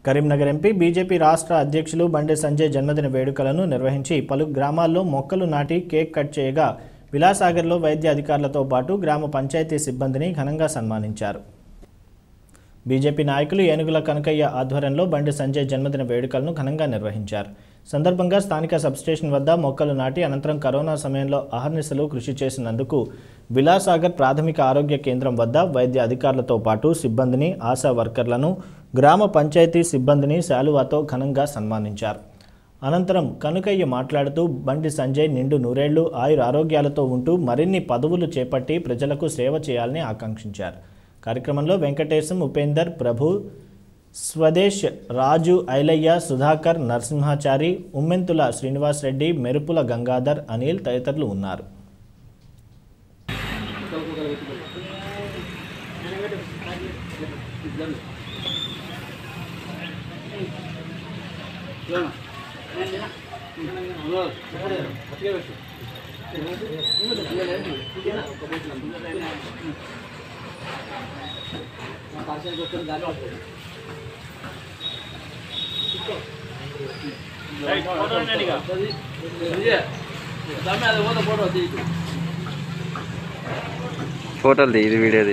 Karimnagar MP BJP రాష్ట్ర అధ్యక్షులు బండి సంజయ్ జన్మదిన వేడుకలను నిర్వహించి పలు గ్రామాల్లో మొక్కలు నాటి కేక్ కట్ చేయగా విలాసాగర్లో వైద్య అధికారులతో పాటు గ్రామ పంచాయతీ సిబ్బందిని ఘనంగా సన్మానించారు బీజేపీ నాయకులు ఏనుగుల కనకయ్య ఆధ్వర్యంలో బండి సంజయ్ జన్మదిన వేడుకలను ఘనంగా నిర్వహించారు సందర్భంగా స్థానిక సబ్స్టేషన్ వద్ద మొక్కలు నాటి అనంతరం కరోనా సమయంలో అహర్నిశలు కృషి చేసినందుకు విలాసాగర్ ప్రాథమిక ఆరోగ్య కేంద్రం వద్ద వైద్య అధికారులతో పాటు సిబ్బందిని ఆశా వర్కర్లను గ్రామ పంచాయతీ సిబ్బందిని శాలువాతో ఘనంగా సన్మానించారు అనంతరం కనుకయ్య మాట్లాడుతూ బండి సంజయ్ నిండు నూరేళ్లు ఆయుర ఆరోగ్యాలతో ఉంటూ మరిన్ని పదవులు చేపట్టి ప్రజలకు సేవ చేయాలని ఆకాంక్షించారు కార్యక్రమంలో వెంకటేశం ఉపేందర్ ప్రభు స్వదేశ్ రాజు ఐలయ్య సుధాకర్ నరసింహాచారి ఉమ్మెంతుల శ్రీనివాస్ రెడ్డి మెరుపుల గంగాధర్ అనిల్ తదితరులు ఉన్నారు ఫోటోలు తీ ఇది వీడియో తీ